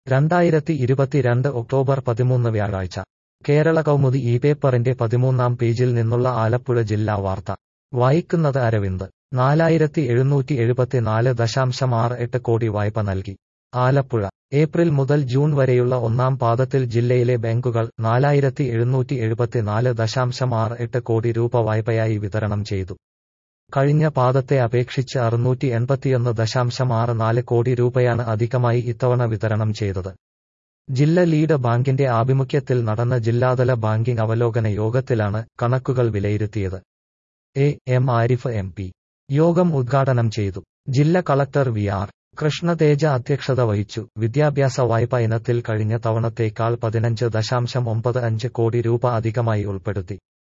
രണ്ടായിരത്തി ഇരുപത്തിരണ്ട് ഒക്ടോബർ പതിമൂന്ന് വ്യാഴാഴ്ച കേരള കൗമുദി ഈ പേപ്പറിന്റെ പതിമൂന്നാം പേജിൽ നിന്നുള്ള ആലപ്പുഴ ജില്ലാ വാർത്ത വായിക്കുന്നത് അരവിന്ദ് നാലായിരത്തി എഴുന്നൂറ്റി എഴുപത്തിനാല് ദശാംശം ആറ് എട്ട് കോടി വായ്പ നൽകി ആലപ്പുഴ ഏപ്രിൽ മുതൽ ജൂൺ വരെയുള്ള ഒന്നാം പാദത്തിൽ ജില്ലയിലെ ബാങ്കുകൾ നാലായിരത്തി എഴുന്നൂറ്റി എഴുപത്തിനാല് ദശാംശം ആറ് എട്ട് കോടി രൂപ വായ്പയായി വിതരണം ചെയ്തു കഴിഞ്ഞ പാദത്തെ അപേക്ഷിച്ച് അറുന്നൂറ്റി എൺപത്തിയൊന്ന് ദശാംശം ആറ് നാല് കോടി രൂപയാണ് അധികമായി ഇത്തവണ വിതരണം ചെയ്തത് ജില്ല ലീഡ് ബാങ്കിന്റെ ആഭിമുഖ്യത്തിൽ നടന്ന ജില്ലാതല ബാങ്കിംഗ് അവലോകന യോഗത്തിലാണ് കണക്കുകൾ വിലയിരുത്തിയത് A M Arif M P യോഗം ഉദ്ഘാടനം ചെയ്തു ജില്ല കളക്ടർ വി ആർ കൃഷ്ണതേജ അധ്യക്ഷത വഹിച്ചു വിദ്യാഭ്യാസ വായ്പ ഇനത്തിൽ കഴിഞ്ഞ തവണത്തേക്കാൾ പതിനഞ്ച് ദശാംശം ഒമ്പത് അഞ്ച് കോടി രൂപ അധികമായി ഉൾപ്പെടുത്തി